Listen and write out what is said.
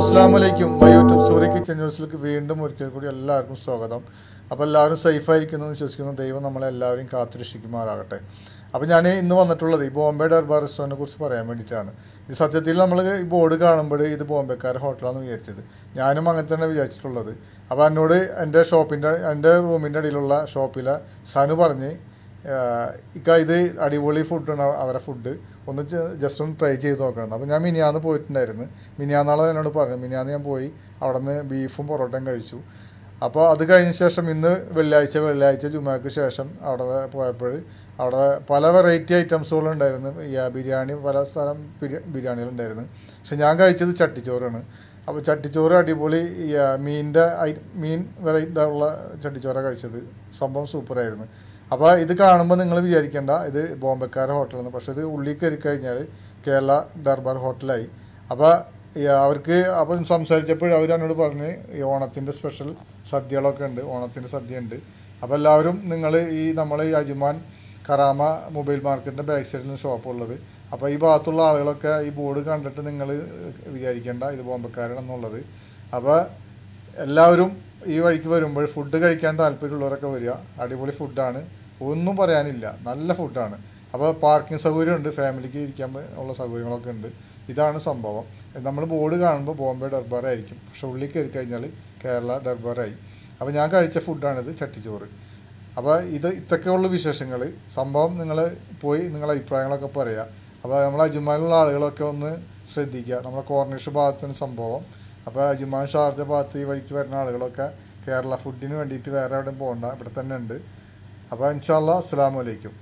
അസ്സാം വലൈക്കും my YouTube Surya kitchen ന്യൂസിലേക്ക് വീണ്ടും ഒരിക്കൽ കൂടി എല്ലാവർക്കും സ്വാഗതം അപ്പോൾ എല്ലാവരും സേഫായിരിക്കുന്നു എന്ന് വിശ്വസിക്കുന്നു ദൈവം നമ്മളെല്ലാവരെയും കാത്തുരക്ഷിക്കുമാറാകട്ടെ അപ്പോൾ ഞാൻ ഇന്ന് വന്നിട്ടുള്ളത് ഈ ബോംബെ ഡർബാർ റെസ്റ്റോറൻറ്റിനെ കുറിച്ച് പറയാൻ വേണ്ടിയിട്ടാണ് ഈ സത്യത്തിൽ നമ്മൾ ഈ ബോർഡ് കാണുമ്പോൾ ഇത് ബോംബെക്കാരെ ഹോട്ടലാണെന്ന് വിചാരിച്ചത് ഞാനും അങ്ങനെ തന്നെ വിചാരിച്ചിട്ടുള്ളത് അപ്പോൾ എന്നോട് എൻ്റെ ഷോപ്പിൻ്റെ എൻ്റെ റൂമിൻ്റെ അടിയിലുള്ള ഷോപ്പിലെ സനു പറഞ്ഞ് ആഹ് ഇക്ക ഇത് അടിപൊളി ഫുഡാണ് അവരെ ഫുഡ് ഒന്ന് ജസ്റ്റ് ഒന്ന് ട്രൈ ചെയ്ത് നോക്കണം അപ്പോൾ ഞാൻ മിനിയാന്ന് പോയിട്ടുണ്ടായിരുന്നു മിനിയാന്നാളെ എന്നോട് പറഞ്ഞു മിനിയാന്ന് ഞാൻ പോയി അവിടെ നിന്ന് ബീഫും പൊറോട്ടയും കഴിച്ചു അപ്പോൾ അത് കഴിഞ്ഞ ശേഷം ഇന്ന് വെള്ളിയാഴ്ച വെള്ളിയാഴ്ച ജുമാക്ക് ശേഷം അവിടെ പോയപ്പോൾ അവിടെ പല വെറൈറ്റി ഐറ്റംസുകളുണ്ടായിരുന്നു ഈ ബിരിയാണി പല സ്ഥലം ബിരി- ബിരിയാണികളുണ്ടായിരുന്നു പക്ഷെ ഞാൻ കഴിച്ചത് ചട്ടിച്ചോറാണ് അപ്പോൾ ചട്ടിച്ചോറ് അടിപൊളി ഈ മീനിൻ്റെ ഐ മീൻ വെറൈറ്റി ഉള്ള ചട്ടിച്ചോറാണ് കഴിച്ചത് സംഭവം സൂപ്പറായിരുന്നു അപ്പോൾ ഇത് കാണുമ്പോൾ നിങ്ങൾ വിചാരിക്കേണ്ട ഇത് ബോംബെക്കാരെ ഹോട്ടലാണ് പക്ഷേ ഇത് ഉള്ളിൽ കയറി കഴിഞ്ഞാൽ കേരള ദർബാർ ഹോട്ടലായി അപ്പോൾ ഈ അവർക്ക് അപ്പം സംസാരിച്ചപ്പോൾ അവർ എന്നോട് പറഞ്ഞ് ഈ ഓണത്തിൻ്റെ സ്പെഷ്യൽ സദ്യകളൊക്കെ ഉണ്ട് ഓണത്തിൻ്റെ സദ്യ ഉണ്ട് അപ്പോൾ എല്ലാവരും നിങ്ങൾ ഈ നമ്മൾ ഈ അജ്മാൻ കറാമ മൊബൈൽ മാർക്കറ്റിൻ്റെ ബാക്ക് സൈഡിൽ ഷോപ്പ് ഉള്ളത് അപ്പോൾ ഈ ഭാഗത്തുള്ള ആളുകളൊക്കെ ഈ ബോർഡ് കണ്ടിട്ട് നിങ്ങൾ വിചാരിക്കേണ്ട ഇത് ബോംബെക്കാരാണെന്നുള്ളത് അപ്പോൾ എല്ലാവരും ഈ വഴിക്ക് വരുമ്പോൾ ഫുഡ് കഴിക്കാൻ താല്പര്യമുള്ളവരൊക്കെ വരിക അടിപൊളി ഫുഡാണ് ഒന്നും പറയാനില്ല നല്ല ഫുഡാണ് അപ്പോൾ പാർക്കിംഗ് സൗകര്യമുണ്ട് ഫാമിലിക്ക് ഇരിക്കാൻ ഉള്ള സൗകര്യങ്ങളൊക്കെ ഉണ്ട് ഇതാണ് സംഭവം നമ്മൾ ബോർഡ് കാണുമ്പോൾ ബോംബെ ഡർബാർ ആയിരിക്കും പക്ഷെ ഉള്ളിൽ കയറി കഴിഞ്ഞാൽ കേരള ഡർബാറായി അപ്പോൾ ഞാൻ കഴിച്ച ഫുഡാണിത് ചട്ടിച്ചോറ് അപ്പോൾ ഇത് ഇത്രയൊക്കെയുള്ള വിശേഷങ്ങൾ സംഭവം നിങ്ങൾ പോയി നിങ്ങളുടെ അഭിപ്രായങ്ങളൊക്കെ പറയുക അപ്പോൾ നമ്മൾ അജുമാനുള്ള ആളുകളൊക്കെ ഒന്ന് ശ്രദ്ധിക്കുക നമ്മുടെ കോർണിഷ് ഭാഗത്തിന് സംഭവം അപ്പോൾ അജുമാൻ ഷാർജ ഭാഗത്ത് ഈ വഴിക്ക് വരുന്ന ആളുകളൊക്കെ കേരള ഫുഡിന് വേണ്ടിയിട്ട് വേറെ എവിടെയും പോകണ്ട ഇവിടെ തന്നെ ഉണ്ട് അപ്പോൾ ഇൻഷാല്ലാ അസ്സാം വലൈക്കും